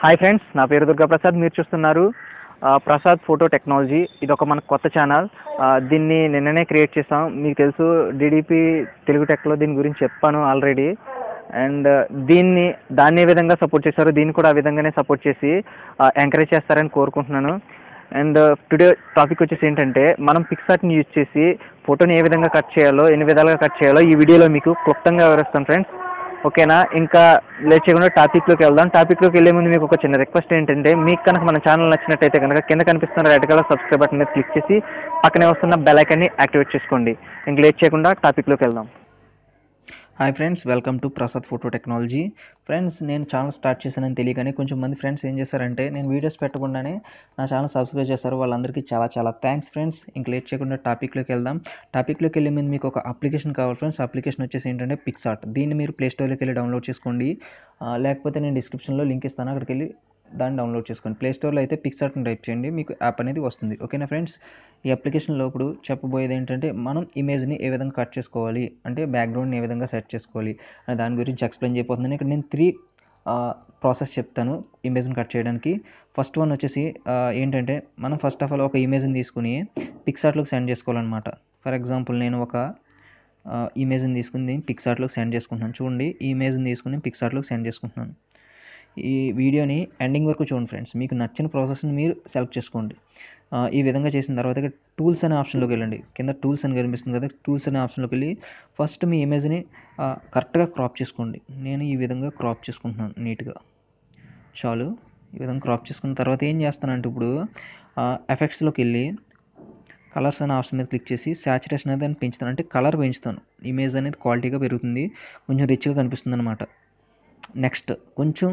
hi friends నా పేరు దుర్గా ప్రసాద్ మీరు చూస్తున్నారు ఆ, ప్రసాద్ ఫోటో టెక్నాలజీ ఇది ఒక మన కొత్త ఛానల్ ఆ, దీన్ని నిన్ననే క్రియేట్ చేసాం మీకు తెలుసు డిడిపి తెలుగు టెక్లో దీని గురించి చెప్పాను ఆల్రెడీ అండ్ దీన్ని దాన్ని ఏ విధంగా సపోర్ట్ చేశారో దీన్ని కూడా ఆ విధంగానే సపోర్ట్ చేసి ఎంకరేజ్ చేస్తారని కోరుకుంటున్నాను అండ్ టుడే టాపిక్ వచ్చేసి ఏంటంటే మనం పిక్సార్ట్ని యూజ్ చేసి ఫోటోని ఏ విధంగా కట్ చేయాలో ఎన్ని విధాలుగా కట్ చేయాలో ఈ వీడియోలో మీకు క్లుప్తంగా వివరిస్తాను ఫ్రెండ్స్ ఓకేనా ఇంకా లేట్ చేయకుండా టాపిక్లోకి వెళ్దాం టాపిక్లోకి వెళ్ళే ముందు మీకు ఒక చిన్న రిక్వెస్ట్ ఏంటంటే మీకు కనుక మన ఛానల్ నచ్చినట్టయితే కనుక కింద కనిపిస్తున్న రెడ్ కలర్ సబ్స్క్రైబ్ బటన్ మీద క్లిక్ చేసి పక్కనే వస్తున్న బెల్ ఐకాన్ని యాక్టివేట్ చేసుకోండి ఇంక లేట్ చేయకుండా టాపిక్లోకి వెళ్దాం hi friends welcome to Prasad photo technology friends నేను ఛానల్ స్టార్ట్ చేశానని తెలియగానే కొంచెం మంది ఫ్రెండ్స్ ఏం చేశారంటే నేను వీడియోస్ పెట్టకుండానే నా ఛానల్ సబ్స్క్రైబ్ చేశారు వాళ్ళందరికీ చాలా చాలా థ్యాంక్స్ ఫ్రెండ్స్ ఇంక లేట్ చేయకుండా టాపిక్లోకి వెళ్దాం టాపిక్లోకి వెళ్ళే ముందు మీకు ఒక అప్లికేషన్ కావాలి ఫ్రెండ్స్ అప్లికేషన్ వచ్చేసి ఏంటంటే పిక్సార్ట్ దీన్ని మీరు ప్లే స్టోర్లోకి వెళ్ళి డౌన్లోడ్ చేసుకోండి ఆ, లేకపోతే నేను డిస్క్రిప్షన్లో లింక్ ఇస్తాను అక్కడికి వెళ్ళి దాన్ని డౌన్లోడ్ చేసుకోండి ప్లే స్టోర్లో అయితే పిక్సార్ట్ని టైప్ చేయండి మీకు యాప్ అనేది వస్తుంది ఓకేనా ఫ్రెండ్స్ ఈ అప్లికేషన్లో ఇప్పుడు చెప్పబోయేది ఏంటంటే మనం ఇమేజ్ని ఏ విధంగా కట్ చేసుకోవాలి అంటే బ్యాక్గ్రౌండ్ని ఏ విధంగా సెట్ చేసుకోవాలి అనే దాని గురించి ఎక్స్ప్లెయిన్ చేయబోతున్నాను ఇక్కడ నేను త్రీ ప్రాసెస్ చెప్తాను ఇమేజ్ని కట్ చేయడానికి ఫస్ట్ వన్ వచ్చేసి ఆ, ఏంటంటే మనం ఫస్ట్ ఆఫ్ ఆల్ ఒక ఇమేజ్ని తీసుకుని పిక్సార్ట్లోకి సెండ్ చేసుకోవాలన్నమాట ఫర్ ఎగ్జాంపుల్ నేను ఒక ఇమేజ్ని తీసుకుని పిక్సార్ట్లోకి సెండ్ చేసుకుంటున్నాను చూడండి ఈ ఇమేజ్ని తీసుకుని పిక్సార్ట్లోకి సెండ్ చేసుకుంటున్నాను ఈ వీడియోని ఎండింగ్ వరకు చూడండి ఫ్రెండ్స్ మీకు నచ్చిన ప్రాసెస్ని మీరు సెలెక్ట్ చేసుకోండి ఆ, ఈ విధంగా చేసిన తర్వాత ఇక్కడ టూల్స్ అనే ఆప్షన్లోకి వెళ్ళండి కింద టూల్స్ అని కనిపిస్తుంది కదా టూల్స్ అనే ఆప్షన్లోకి వెళ్ళి ఫస్ట్ మీ ఇమేజ్ని కరెక్ట్గా క్రాప్ చేసుకోండి నేను ఈ విధంగా క్రాప్ చేసుకుంటున్నాను నీట్గా చాలు ఈ విధంగా క్రాప్ చేసుకున్న తర్వాత ఏం చేస్తానంటే ఇప్పుడు ఎఫెక్ట్స్లోకి వెళ్ళి కలర్స్ అనే ఆప్షన్ మీద క్లిక్ చేసి శాచురేషన్ అనేది దాన్ని పెంచుతాను అంటే కలర్ పెంచుతాను ఇమేజ్ అనేది క్వాలిటీగా పెరుగుతుంది కొంచెం రిచ్గా కనిపిస్తుంది అనమాట నెక్స్ట్ కొంచెం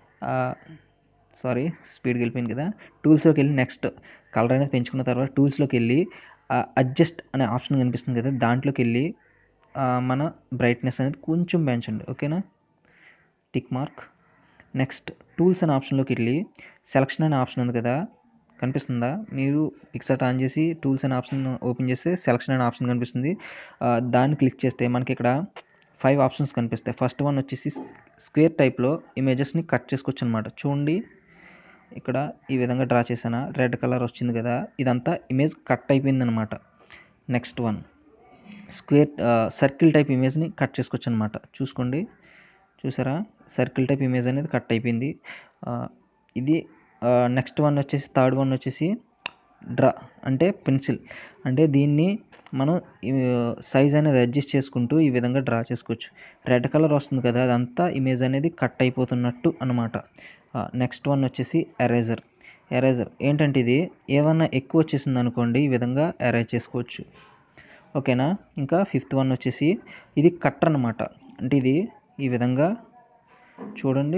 సారీ స్పీడ్కి వెళ్ళిపోయింది కదా టూల్స్లోకి వెళ్ళి నెక్స్ట్ కలర్ అనేది పెంచుకున్న తర్వాత టూల్స్లోకి వెళ్ళి అడ్జస్ట్ అనే ఆప్షన్ కనిపిస్తుంది కదా దాంట్లోకి వెళ్ళి ఆ, మన బ్రైట్నెస్ అనేది కొంచెం పెంచండి ఓకేనా టిక్ మార్క్ నెక్స్ట్ టూల్స్ అనే ఆప్షన్లోకి వెళ్ళి సెలక్షన్ అనే ఆప్షన్ ఉంది కదా కనిపిస్తుందా మీరు పిక్సర్ట్ ఆన్ చేసి టూల్స్ అనే ఆప్షన్ ఓపెన్ చేస్తే సెలక్షన్ అనే ఆప్షన్ కనిపిస్తుంది ఆ, దాన్ని క్లిక్ చేస్తే మనకి ఇక్కడ ఫైవ్ ఆప్షన్స్ కనిపిస్తాయి ఫస్ట్ వన్ వచ్చేసి స్క్వేర్ టైప్లో ఇమేజెస్ని కట్ చేసుకోవచ్చు అనమాట చూడండి ఇక్కడ ఈ విధంగా డ్రా చేశాను రెడ్ కలర్ వచ్చింది కదా ఇదంతా ఇమేజ్ కట్ అయిపోయింది అనమాట next one square circle type ఇమేజ్ని కట్ చేసుకోవచ్చు అనమాట చూసుకోండి చూసారా సర్కిల్ టైప్ ఇమేజ్ అనేది కట్ అయిపోయింది ఆ, ఇది నెక్స్ట్ వన్ వచ్చేసి థర్డ్ వన్ వచ్చేసి డ్రా అంటే పెన్సిల్ అంటే దీన్ని మనం సైజ్ అనేది అడ్జస్ట్ చేసుకుంటూ ఈ విధంగా డ్రా చేసుకోవచ్చు రెడ్ కలర్ వస్తుంది కదా అదంతా ఇమేజ్ అనేది కట్ అయిపోతున్నట్టు అనమాట నెక్స్ట్ వన్ వచ్చేసి ఎరేజర్ ఎరేజర్ ఏంటంటే ఇది ఏమన్నా ఎక్కువ వచ్చేసింది అనుకోండి ఈ విధంగా ఎరేజ్ చేసుకోవచ్చు ఓకేనా ఇంకా ఫిఫ్త్ వన్ వచ్చేసి ఇది కట్టర్ అనమాట అంటే ఇది ఈ విధంగా చూడండి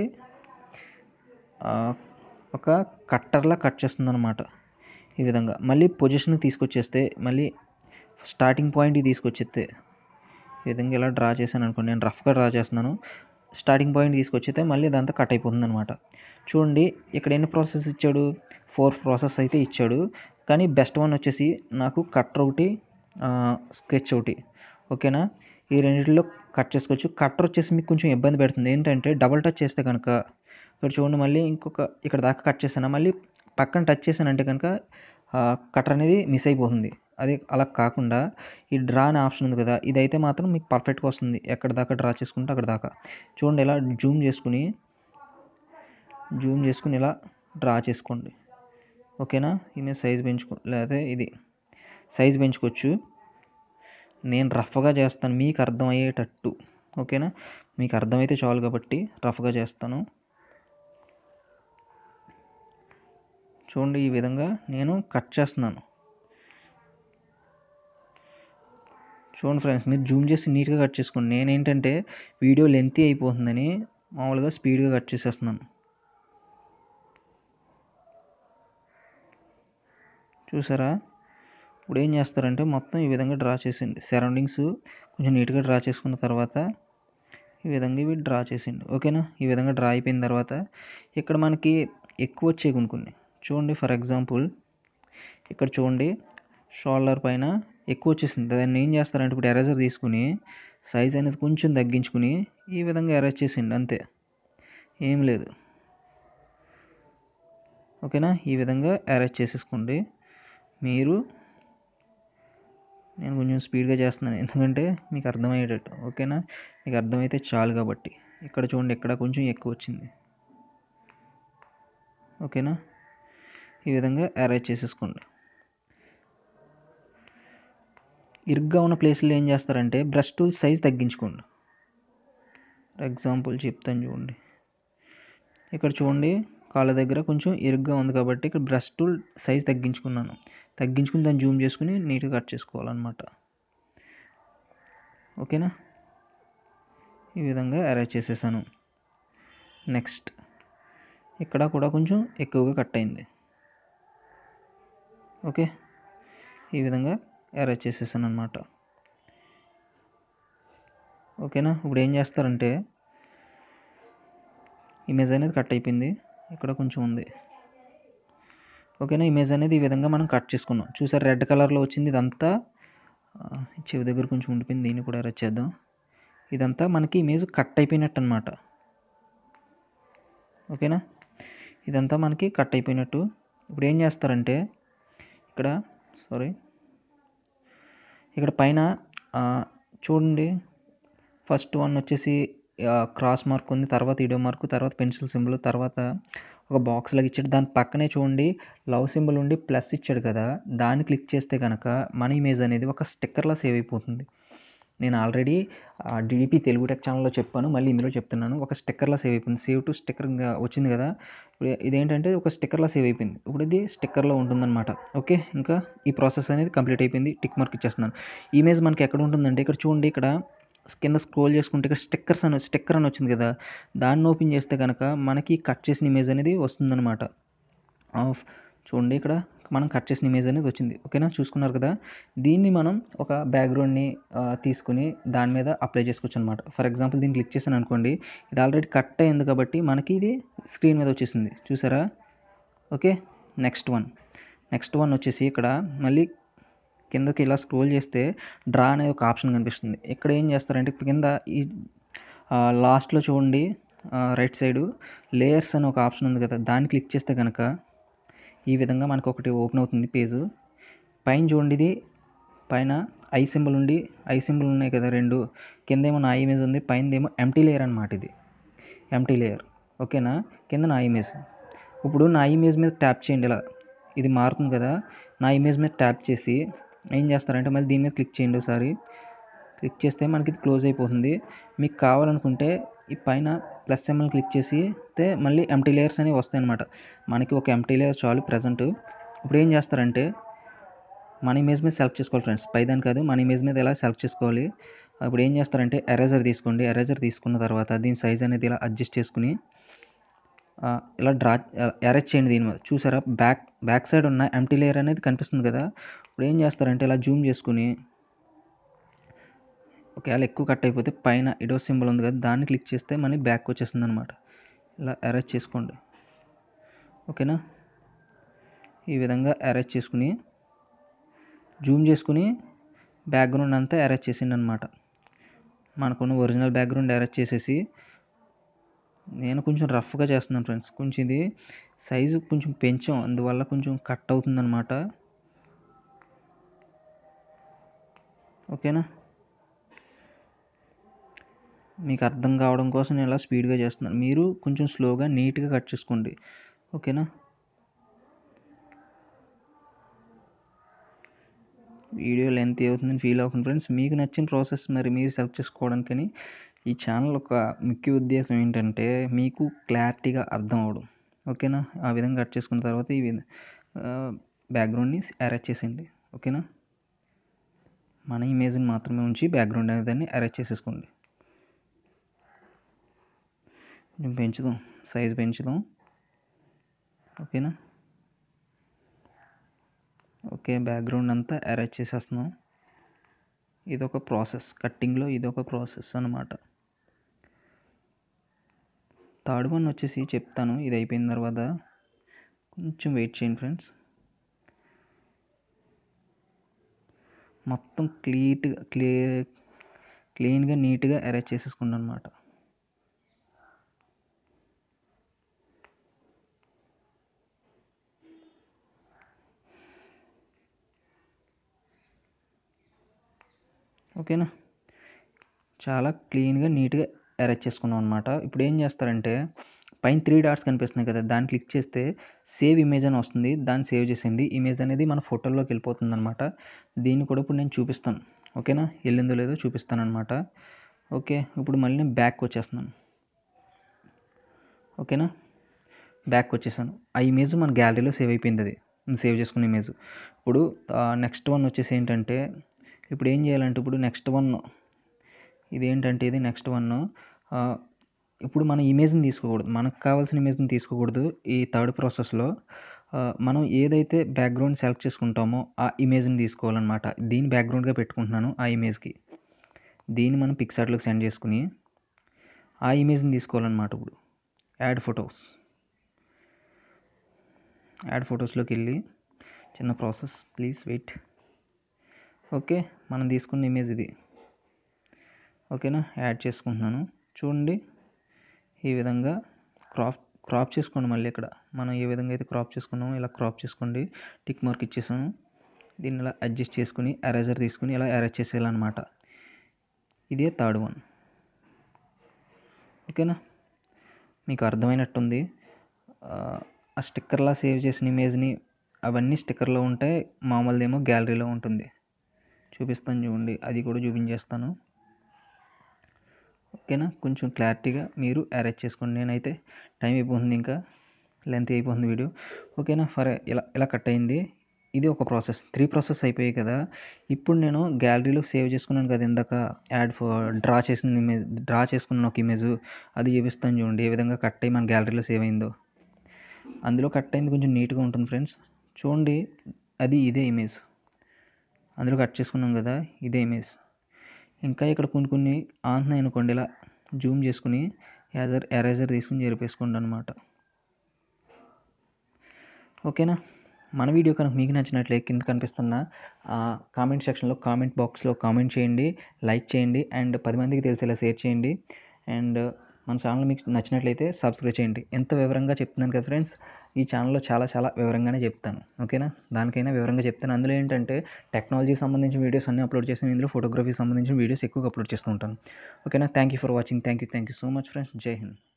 ఆ, ఒక కట్టర్లా కట్ చేస్తుంది అనమాట ఈ విధంగా మళ్ళీ పొజిషన్కి తీసుకొచ్చేస్తే మళ్ళీ స్టార్టింగ్ పాయింట్కి తీసుకొచ్చేస్తే ఈ విధంగా ఇలా డ్రా చేశాను అనుకోండి నేను రఫ్గా డ్రా చేస్తున్నాను స్టార్టింగ్ పాయింట్ తీసుకొచ్చితే మళ్ళీ ఇదంతా కట్ అయిపోతుంది అనమాట చూడండి ఇక్కడ ఎన్ని ప్రాసెస్ ఇచ్చాడు ఫోర్ ప్రాసెస్ అయితే ఇచ్చాడు కానీ బెస్ట్ వన్ వచ్చేసి నాకు కట్టర్ ఒకటి స్కెచ్ ఒకటి ఓకేనా ఈ రెండింటిలో కట్ చేసుకోవచ్చు కట్టర్ వచ్చేసి మీకు కొంచెం ఇబ్బంది పెడుతుంది ఏంటంటే డబల్ టచ్ చేస్తే కనుక ఇక్కడ చూడండి మళ్ళీ ఇంకొక ఇక్కడ దాకా కట్ చేశాను మళ్ళీ పక్కన టచ్ చేశానంటే కనుక కట్టర్ అనేది మిస్ అయిపోతుంది అది అలా కాకుండా ఈ డ్రా అనే ఆప్షన్ ఉంది కదా ఇదైతే మాత్రం మీకు పర్ఫెక్ట్గా వస్తుంది ఎక్కడ దాకా డ్రా చేసుకుంటే అక్కడ దాకా చూడండి ఇలా జూమ్ చేసుకుని జూమ్ చేసుకుని ఇలా డ్రా చేసుకోండి ఓకేనా ఇమేజ్ సైజ్ పెంచుకో లేకపోతే ఇది సైజ్ పెంచుకోవచ్చు నేను రఫ్గా చేస్తాను మీకు అర్థమయ్యేటట్టు ఓకేనా మీకు అర్థమైతే చాలు కాబట్టి రఫ్గా చేస్తాను చూడండి ఈ విధంగా నేను కట్ చేస్తున్నాను చూడండి ఫ్రెండ్స్ మీరు జూమ్ చేసి నీట్గా కట్ చేసుకోండి నేనేంటంటే వీడియో లెంతీ అయిపోతుందని మామూలుగా స్పీడ్గా కట్ చేసేస్తున్నాను చూసారా ఇప్పుడు ఏం చేస్తారంటే మొత్తం ఈ విధంగా డ్రా చేసిండి సరౌండింగ్స్ కొంచెం నీట్గా డ్రా చేసుకున్న తర్వాత ఈ విధంగా ఇవి డ్రా చేసిండి ఓకేనా ఈ విధంగా డ్రా అయిపోయిన తర్వాత ఇక్కడ మనకి ఎక్కువ వచ్చాయి కొన్ని కొన్ని చూడండి ఫర్ ఎగ్జాంపుల్ ఇక్కడ చూడండి షోల్డర్ పైన ఎక్కువ వచ్చేసింది దాన్ని ఏం చేస్తారంటే ఇప్పుడు ఎరేజర్ తీసుకుని సైజ్ అనేది కొంచెం తగ్గించుకుని ఈ విధంగా ఎరేజ్ చేసిండి అంతే ఏం లేదు ఓకేనా ఈ విధంగా అరేంజ్ చేసేసుకోండి మీరు నేను కొంచెం స్పీడ్గా చేస్తున్నాను ఎందుకంటే మీకు అర్థమయ్యేటట్టు ఓకేనా మీకు అర్థమైతే చాలు కాబట్టి ఇక్కడ చూడండి ఇక్కడ కొంచెం ఎక్కువ వచ్చింది ఓకేనా ఈ విధంగా అరేంజ్ చేసేసుకోండి ఇరుగ్గా ఉన్న ప్లేస్లో ఏం చేస్తారంటే బ్రష్ టూల్ సైజ్ తగ్గించుకోండి ఫర్ ఎగ్జాంపుల్ చెప్తాను చూడండి ఇక్కడ చూడండి కాళ్ళ దగ్గర కొంచెం ఇరుగ్గా ఉంది కాబట్టి ఇక్కడ బ్రష్ టూల్ సైజ్ తగ్గించుకున్నాను తగ్గించుకుని దాన్ని జూమ్ చేసుకుని నీట్గా కట్ చేసుకోవాలన్నమాట ఓకేనా ఈ విధంగా అరేంజ్ చేసేసాను నెక్స్ట్ ఇక్కడ కూడా కొంచెం ఎక్కువగా కట్ అయింది ఓకే ఈ విధంగా అరేంజ్ చేసేసాను అనమాట ఓకేనా ఇప్పుడు ఏం చేస్తారంటే ఇమేజ్ అనేది కట్ అయిపోయింది ఇక్కడ కొంచెం ఉంది ఓకేనా ఇమేజ్ అనేది ఈ విధంగా మనం కట్ చేసుకున్నాం చూసారు రెడ్ కలర్లో వచ్చింది ఇదంతా ఆ, చెవి దగ్గర కొంచెం ఉండిపోయింది దీన్ని కూడా అరేంజ్ చేద్దాం ఇదంతా మనకి ఇమేజ్ కట్ అయిపోయినట్టు అనమాట ఓకేనా ఇదంతా మనకి కట్ అయిపోయినట్టు ఇప్పుడు ఏం చేస్తారంటే ఇక్కడ సారీ ఇక్కడ పైన ఆ, చూడండి ఫస్ట్ వన్ వచ్చేసి క్రాస్ మార్క్ ఉంది తర్వాత ఇడో మార్క్ తర్వాత పెన్సిల్ సింబల్ తర్వాత ఒక బాక్స్ లాగా ఇచ్చాడు దాని పక్కనే చూడండి లవ్ సింబల్ ఉండి ప్లస్ ఇచ్చాడు కదా దాన్ని క్లిక్ చేస్తే కనుక మన ఇమేజ్ అనేది ఒక స్టిక్కర్లా సేవ్ అయిపోతుంది నేను ఆల్రెడీ డిడిపి తెలుగు టెక్ ఛానల్లో చెప్పాను మళ్ళీ ఇందులో చెప్తున్నాను ఒక స్టిక్కర్లా సేవ్ అయిపోయింది సేవ్ టు స్టిక్కర్ వచ్చింది కదా ఇప్పుడు ఇదేంటంటే ఒక స్టిక్కర్లా సేవ్ అయిపోయింది ఇప్పుడు ఇది స్టిక్కర్లో ఉంటుందన్నమాట ఓకే ఇంకా ఈ ప్రాసెస్ అనేది కంప్లీట్ అయిపోయింది టిక్ మార్క్ ఇచ్చేస్తున్నాను ఇమేజ్ మనకి ఎక్కడ ఉంటుందంటే ఇక్కడ చూడండి ఇక్కడ కింద స్క్రోల్ చేసుకుంటే ఇక్కడ స్టిక్కర్స్ అని స్టిక్కర్ అని వచ్చింది కదా దాన్ని ఓపెన్ చేస్తే కనుక మనకి కట్ చేసిన ఇమేజ్ అనేది వస్తుందన్నమాట ఆఫ్ చూడండి ఇక్కడ మనం కట్ చేసిన ఇమేజ్ అనేది వచ్చింది ఓకేనా చూసుకున్నారు కదా దీన్ని మనం ఒక బ్యాక్గ్రౌండ్ని తీసుకుని దాని మీద అప్లై చేసుకోవచ్చు అనమాట ఫర్ ఎగ్జాంపుల్ దీన్ని క్లిక్ చేశాను అనుకోండి ఇది ఆల్రెడీ కట్ అయింది కాబట్టి మనకి ఇది స్క్రీన్ మీద వచ్చేసింది చూసారా okay next one next one వచ్చేసి ఇక్కడ మళ్ళీ కిందకి ఇలా స్క్రోల్ చేస్తే డ్రా అనే ఒక ఆప్షన్ కనిపిస్తుంది ఇక్కడ ఏం చేస్తారంటే ఇప్పుడు కింద ఈ లాస్ట్లో చూడండి రైట్ సైడు లేయర్స్ అని ఒక ఆప్షన్ ఉంది కదా దాన్ని క్లిక్ చేస్తే కనుక ఈ విధంగా మనకు ఒకటి ఓపెన్ అవుతుంది పేజ్ పైన చూడండి ఇది పైన ఐ సింబల్ ఉండి ఐ సింబల్ ఉన్నాయి కదా రెండు కిందేమో నా ఇమేజ్ ఉంది పైనదేమో ఎంటీ లేయర్ అనమాట ఇది ఎంటీ లేయర్ ఓకేనా కింద నా ఇమేజ్ ఇప్పుడు నా ఇమేజ్ మీద ట్యాప్ చేయండి ఇలా ఇది మారుతుంది కదా నా ఇమేజ్ మీద ట్యాప్ చేసి ఏం చేస్తారంటే మళ్ళీ దీని మీద క్లిక్ చేయండి ఒకసారి క్లిక్ చేస్తే మనకి ఇది క్లోజ్ అయిపోతుంది మీకు కావాలనుకుంటే ఈ పైన ప్లస్ సింబల్ క్లిక్ చేసి అయితే మళ్ళీ ఎంటీ లేయర్స్ అనేవి వస్తాయి అనమాట మనకి ఒక ఎంటీ లేయర్ చాలు ప్రజెంట్ ఇప్పుడు ఏం చేస్తారంటే మన ఇమేజ్ మీద సెలెక్ట్ చేసుకోవాలి ఫ్రెండ్స్ పైదాని కాదు మన ఇమేజ్ మీద ఎలా సెలెక్ట్ చేసుకోవాలి ఇప్పుడు ఏం చేస్తారంటే ఎరేజర్ తీసుకోండి ఎరేజర్ తీసుకున్న తర్వాత దీని సైజ్ అనేది ఇలా అడ్జస్ట్ చేసుకుని ఆ, ఇలా డ్రా అరేంజ్ చేయండి దీని మీద చూసారా బ్యాక్ బ్యాక్ సైడ్ ఉన్న ఎంటీ లేయర్ అనేది కనిపిస్తుంది కదా ఇప్పుడు ఏం చేస్తారంటే ఇలా జూమ్ చేసుకుని ఒకవేళ ఎక్కువ కట్ అయిపోతే పైన ఇడో సింబల్ ఉంది కదా దాన్ని క్లిక్ చేస్తే మళ్ళీ బ్యాక్ వచ్చేస్తుంది అనమాట ఇలా అరేంజ్ చేసుకోండి ఓకేనా ఈ విధంగా అరేంజ్ చేసుకుని జూమ్ చేసుకుని బ్యాక్గ్రౌండ్ అంతా అరేంజ్ చేసిండి అనమాట మనకున్న ఒరిజినల్ బ్యాక్గ్రౌండ్ అరేంజ్ చేసేసి నేను కొంచెం రఫ్గా చేస్తున్నాను ఫ్రెండ్స్ కొంచెం ఇది సైజు కొంచెం పెంచాం అందువల్ల కొంచెం కట్ అవుతుందన్నమాట ఓకేనా మీకు అర్థం కావడం కోసం నేను ఇలా స్పీడ్గా చేస్తున్నాను మీరు కొంచెం స్లోగా నీట్గా కట్ చేసుకోండి ఓకేనా వీడియో లెంత్ అవుతుందని ఫీల్ అవ్వకండి ఫ్రెండ్స్ మీకు నచ్చిన ప్రాసెస్ మరి మీరు సెలెక్ట్ చేసుకోవడానికని ఈ ఛానల్ ఒక ముఖ్య ఉద్దేశం ఏంటంటే మీకు క్లారిటీగా అర్థం అవడం ఓకేనా ఆ విధంగా కట్ చేసుకున్న తర్వాత ఈ విధంగా బ్యాక్గ్రౌండ్ని అరేంజ్ చేసేయండి ఓకేనా మన ఇమేజ్ని మాత్రమే ఉంచి బ్యాక్గ్రౌండ్ అనే దాన్ని అరేంజ్ చేసేసుకోండి కొంచెం పెంచుదాం సైజ్ పెంచుదాం ఓకేనా ఓకే బ్యాక్గ్రౌండ్ అంతా అరేంజ్ చేసేస్తున్నాం ఇదొక ప్రాసెస్ కట్టింగ్లో ఇదొక ప్రాసెస్ అన్నమాట థర్డ్ వన్ వచ్చేసి చెప్తాను ఇది అయిపోయిన తర్వాత కొంచెం వెయిట్ చేయండి ఫ్రెండ్స్ మొత్తం క్లీట్గా క్లియర్ క్లీన్గా నీట్గా అరేంజ్ చేసేసుకున్నాను అనమాట ఓకేనా చాలా క్లీన్గా నీట్గా అరేంజ్ చేసుకున్నాం అనమాట ఇప్పుడు ఏం చేస్తారంటే పైన త్రీ డాట్స్ కనిపిస్తున్నాయి కదా దాన్ని క్లిక్ చేస్తే సేవ్ ఇమేజ్ అని వస్తుంది దాన్ని సేవ్ చేసేయండి ఇమేజ్ అనేది మన ఫోటోలోకి వెళ్ళిపోతుంది అనమాట దీన్ని కూడా ఇప్పుడు నేను చూపిస్తాను ఓకేనా వెళ్ళిందో లేదో చూపిస్తాను అనమాట ఓకే ఇప్పుడు మళ్ళీ నేను బ్యాక్ వచ్చేస్తున్నాను ఓకేనా బ్యాక్ వచ్చేసాను ఆ ఇమేజ్ మన గ్యాలరీలో సేవ్ అయిపోయింది అది నేను సేవ్ చేసుకున్న ఇమేజ్ ఇప్పుడు నెక్స్ట్ వన్ వచ్చేసి ఏంటంటే ఇప్పుడు ఏం చేయాలంటే ఇప్పుడు నెక్స్ట్ వన్ ఇది ఏంటంటే ఇది నెక్స్ట్ వన్ ఇప్పుడు మన ఇమేజ్ని తీసుకోకూడదు మనకు కావాల్సిన ఇమేజ్ని తీసుకోకూడదు ఈ థర్డ్ ప్రాసెస్లో మనం ఏదైతే బ్యాక్గ్రౌండ్ సెలెక్ట్ చేసుకుంటామో ఆ ఇమేజ్ని తీసుకోవాలన్నమాట దీన్ని బ్యాక్గ్రౌండ్గా పెట్టుకుంటున్నాను ఆ ఇమేజ్కి దీన్ని మనం పిక్సార్ట్లోకి సెండ్ చేసుకుని ఆ ఇమేజ్ని తీసుకోవాలన్నమాట ఇప్పుడు యాడ్ ఫొటోస్ యాడ్ ఫొటోస్లోకి వెళ్ళి చిన్న ప్రాసెస్ ప్లీజ్ వెయిట్ ఓకే మనం తీసుకున్న ఇమేజ్ ఇది ఓకేనా యాడ్ చేసుకుంటున్నాను చూడండి ఈ విధంగా క్రాప్ క్రాప్ చేసుకోండి మళ్ళీ ఇక్కడ మనం ఏ విధంగా అయితే క్రాప్ చేసుకున్నామో ఇలా క్రాప్ చేసుకోండి టిక్ మార్క్ ఇచ్చేసాను దీన్ని ఇలా అడ్జస్ట్ చేసుకుని ఎరేజర్ తీసుకుని ఇలా ఎరేజ్ చేసేయాలన్నమాట ఇదే థర్డ్ వన్ ఓకేనా మీకు అర్థమైనట్టుంది ఆ స్టిక్కర్లా సేవ్ చేసిన ఇమేజ్ని అవన్నీ స్టిక్కర్లో ఉంటాయి మామూలుదేమో గ్యాలరీలో ఉంటుంది చూపిస్తాను చూడండి అది కూడా చూపించేస్తాను ఓకేనా కొంచెం క్లారిటీగా మీరు అరేంజ్ చేసుకోండి నేనైతే టైం అయిపోతుంది ఇంకా లెంత్ అయిపోతుంది వీడియో ఓకేనా ఫర్ ఇలా ఇలా కట్ అయింది ఇది ఒక ప్రాసెస్ త్రీ ప్రాసెస్ అయిపోయాయి కదా ఇప్పుడు నేను గ్యాలరీలో సేవ్ చేసుకున్నాను కదా ఇందాక యాడ్ డ్రా చేసిన ఇమేజ్ డ్రా చేసుకున్న ఒక ఇమేజ్ అది చూపిస్తాను చూడండి ఏ విధంగా కట్ అయ్యి మన గ్యాలరీలో సేవ్ అయిందో అందులో కట్ అయింది కొంచెం నీట్గా ఉంటుంది ఫ్రెండ్స్ చూడండి అది ఇదే ఇమేజ్ అందులో కట్ చేసుకున్నాం కదా ఇదే ఇమేజ్ ఇంకా ఇక్కడ కొన్ని కొన్ని ఆంటున్నాయి అనుకోండి ఇలా జూమ్ చేసుకుని ఎరేజర్ ఎరేజర్ తీసుకుని జరిపేసుకోండి అనమాట ఓకేనా మన వీడియో కనుక మీకు నచ్చినట్లయితే కింద కనిపిస్తున్న కామెంట్ సెక్షన్లో కామెంట్ బాక్స్లో కామెంట్ చేయండి లైక్ చేయండి అండ్ పది మందికి తెలిసేలా షేర్ చేయండి అండ్ మన ఛానల్ మీకు నచ్చినట్లయితే సబ్స్క్రైబ్ చేయండి ఎంత వివరంగా చెప్తున్నాను కదా ఫ్రెండ్స్ ఈ ఛానల్లో చాలా చాలా వివరంగానే చెప్తాను ఓకేనా దానికైనా వివరంగా చెప్తాను అందులో ఏంటంటే టెక్నాలజీకి సంబంధించిన వీడియోస్ అన్నీ అప్లోడ్ చేస్తాను ఇందులో ఫోటోగ్రఫీకి సంబంధించిన వీడియోస్ ఎక్కువగా అప్లోడ్ చేస్తూ ఉంటాను ఓకేనా thank you for watching thank you thank you so much friends జై హింద్